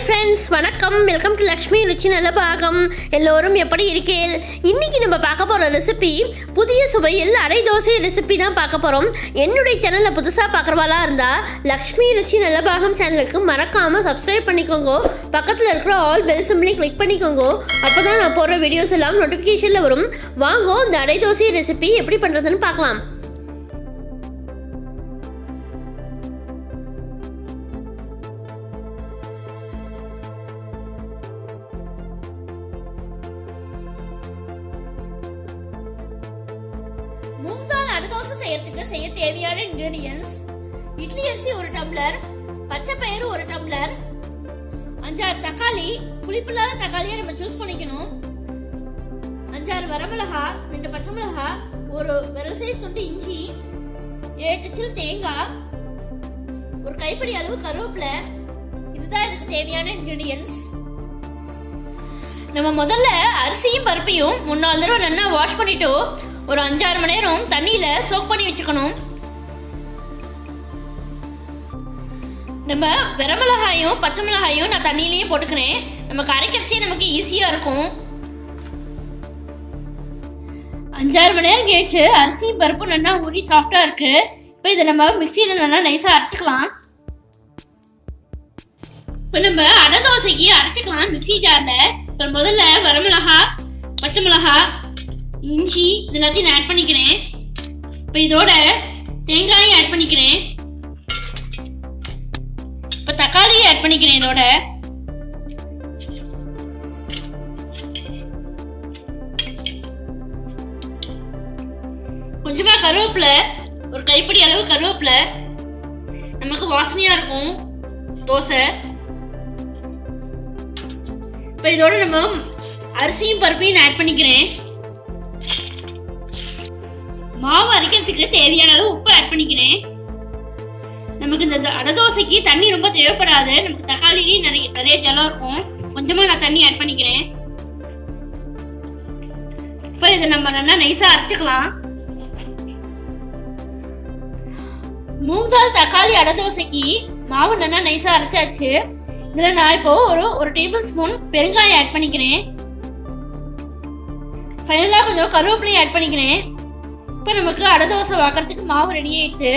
friends வணக்கம் welcome to Lakshmi ருச்சி நல்ல பாகம் எல்லோரும் எப்படி இருக்கீள் இன்னைக்கு நம்ம பார்க்க போகிற ரெசிபி புதிய சுவையில் அரை தோசை ரெசிபி தான் பார்க்க போகிறோம் என்னுடைய சேனலில் புதுசாக பார்க்குறவாளா இருந்தால் லக்ஷ்மி ருச்சி நல்ல பாகம் சேனலுக்கு மறக்காமல் சப்ஸ்கிரைப் பண்ணிக்கோங்க பக்கத்தில் இருக்கிற ஆல் பெல் சிம்பிளையும் கிளிக் பண்ணிக்கோங்க அப்போ தான் நான் போடுற வீடியோஸ் எல்லாம் நோட்டிஃபிகேஷனில் வரும் வாங்கோ இந்த அரை தோசை ரெசிபி எப்படி பண்ணுறதுன்னு பார்க்கலாம் மூங் தால் அடதோசை செய்யறதுக்கு செய்ய தேவையான இன்கிரீடியன்ஸ் இட்லி அரிசி ஒரு டம்ளர் பச்சை பயிறு ஒரு டம்ளர் அஞ்சாறு தக்காளி புளிப்பில்லாத தக்காளியை நம்ம சூஸ் பண்ணிக்கணும் அஞ்சாறு வரமிளகா ரெண்டு பச்சை மிளகா ஒரு விரல் சைஸ் துண்டு இஞ்சி ஏழு சில் தேங்காய் ஒரு கைப்பிடி அளவு கருவேப்பிலை இதுதான் இதுக்கு தேவையான இன்கிரீடியன்ஸ் நம்ம முதல்ல அரிசியும் பருப்பையும் மூணு நாலு தடவை நல்லா வாஷ் பண்ணிட்டு ஒரு அஞ்சாறு மணி நேரம் தண்ணியில சோக் பண்ணி வச்சுக்கணும் நம்ம வரமிளகாயும் பச்சை மிளகாயும் நான் தண்ணியிலேயே போட்டுக்கிறேன் நமக்கு அரைக்கரிசியே நமக்கு ஈஸியாக இருக்கும் அஞ்சாறு மணி நேரம் கழிச்சு அரிசியும் பருப்பும் நல்லா ஊறி சாஃப்டாக இருக்கு இப்போ இதை நம்ம மிக்சியில் நல்லா நைஸாக அரைச்சிக்கலாம் இப்போ நம்ம அடை தோசைக்கு அரைச்சிக்கலாம் மிக்ஸி ஜாரில் இப்போ முதல்ல வரமிளகா பச்சை மிளகா இஞ்சி இது எல்லாத்தையும் நான் ஆட் பண்ணிக்கிறேன் இப்போ இதோட தேங்காயும் ஆட் பண்ணிக்கிறேன் இப்போ தக்காளியும் ஆட் பண்ணிக்கிறேன் இதோட கொஞ்சமா கருவேப்பிலை ஒரு கைப்பிடி அளவு கருவேப்பிலை நமக்கு வாசனையா இருக்கும் தோசை இப்போ இதோட நம்ம அரிசியும் பருப்பையும் ஆட் பண்ணிக்கிறேன் மாவு அரைக்கிறதுக்கு தேவையான அளவு உப்பு ஆட் பண்ணிக்கிறேன் நமக்கு இந்த அடை தோசைக்கு தண்ணி ரொம்ப தேவைப்படாது நமக்கு தக்காளிலேயும் நிறைய நிறைய ஜலம் இருக்கும் கொஞ்சமா நான் தண்ணி ஆட் பண்ணிக்கிறேன் இப்போ இதை நம்ம நல்லா நைஸா அரைச்சுக்கலாம் மூணு தால் தக்காளி அடை தோசைக்கு மாவு நல்லா நைஸா அரைச்சாச்சு இதுல நான் இப்போ ஒரு ஒரு டேபிள் ஸ்பூன் பெருங்காயம் ஆட் பண்ணிக்கிறேன் ஃபைனலாக கொஞ்சம் கருவேப்பிலையும் ஆட் பண்ணிக்கிறேன் இப்போ நமக்கு அடை தோசை வாக்குறதுக்கு மாவு ரெடி ஆயிடுது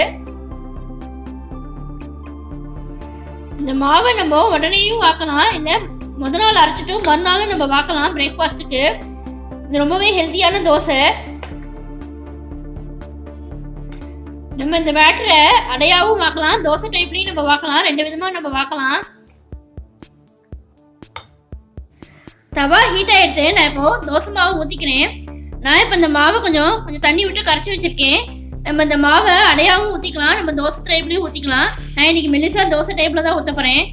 இந்த மாவை நம்ம உடனேயும் வாக்கலாம் இல்லை முத நாள் அரைச்சிட்டு மறுநாளும் நம்ம வாக்கலாம் பிரேக்ஃபாஸ்ட்டுக்கு இது ரொம்பவே ஹெல்த்தியான தோசை நம்ம இந்த பேட்டரை அடையாவும் வாக்கலாம் தோசை டைப்லையும் நம்ம வாக்கலாம் ரெண்டு விதமாக நம்ம வாக்கலாம் தவா ஹீட் ஆயிடுத்து நான் இப்போ தோசை மாவு ஊற்றிக்கிறேன் நான் இப்போ இந்த மாவை கொஞ்சம் கொஞ்சம் தண்ணி விட்டு கரைச்சி வச்சிருக்கேன் நம்ம இந்த மாவை அடையாவும் ஊற்றிக்கலாம் நம்ம தோசை டைப்லையும் ஊற்றிக்கலாம் நான் இன்னைக்கு மெலிசா தோசை டைப்பில் தான் ஊற்ற போகிறேன்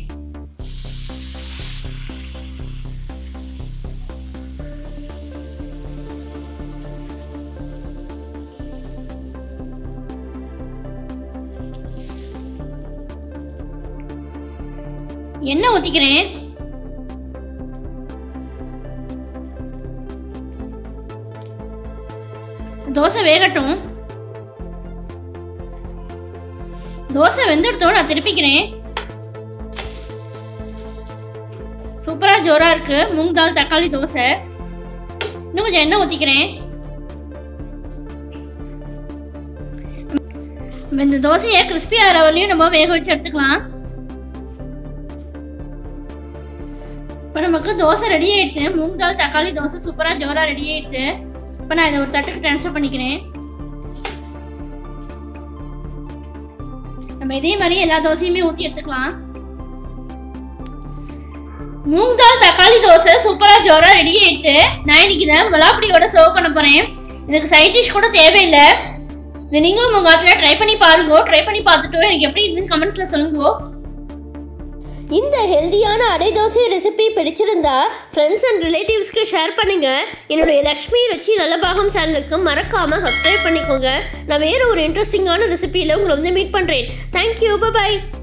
எண்ணெய் ஊற்றிக்கிறேன் தோசை வேகட்டும் தோசை வெந்துடுத்தோம் நான் திருப்பிக்கிறேன் சூப்பரா ஜோரா இருக்கு மூங் தால் தக்காளி தோசை இன்னும் கொஞ்சம் எண்ணெய் ஊத்திக்கிறேன் இந்த தோசையை கிறிஸ்பி ஆகிற வரலையும் நம்ம வேக வச்சு எடுத்துக்கலாம் இப்போ நமக்கு தோசை ரெடி ஆயிடுச்சு மூங் தால் தக்காளி தோசை சூப்பரா ஜோரா ரெடி ஆயிடுச்சு இப்போ நான் இதை ஒரு தட்டுக்கு ட்ரான்ஸ்ஃபர் பண்ணிக்கிறேன் நம்ம இதே மாதிரி எல்லா தோசையுமே ஊற்றி எடுத்துக்கலாம் மூங் தால் தக்காளி தோசை சூப்பரா ஜோரா ரெடி ஆயிடுச்சு நான் இன்னைக்கு தான் மிளாப்படியோட சர்வ் பண்ண போறேன் எனக்கு சைட் டிஷ் கூட தேவையில்லை இதை நீங்களும் உங்க காலத்துல ட்ரை பண்ணி பாருங்க ட்ரை பண்ணி பார்த்துட்டு எனக்கு எப்படி இருக்குன்னு கமெண்ட்ஸ்ல சொல்லுங்க இந்த ஹெல்தியான அடை தோசை ரெசிபி பிடிச்சிருந்தா ஃப்ரெண்ட்ஸ் அண்ட் ரிலேட்டிவ்ஸ்க்கு ஷேர் பண்ணுங்க என்னுடைய லக்ஷ்மி ருச்சி நல்ல பாகம் சேனலுக்கு மறக்காம சப்ஸ்கிரைப் பண்ணிக்கோங்க நான் வேற ஒரு இன்ட்ரெஸ்டிங்கான ரெசிபியில் உங்களை வந்து மீட் பண்ணுறேன் தேங்க்யூ பாய்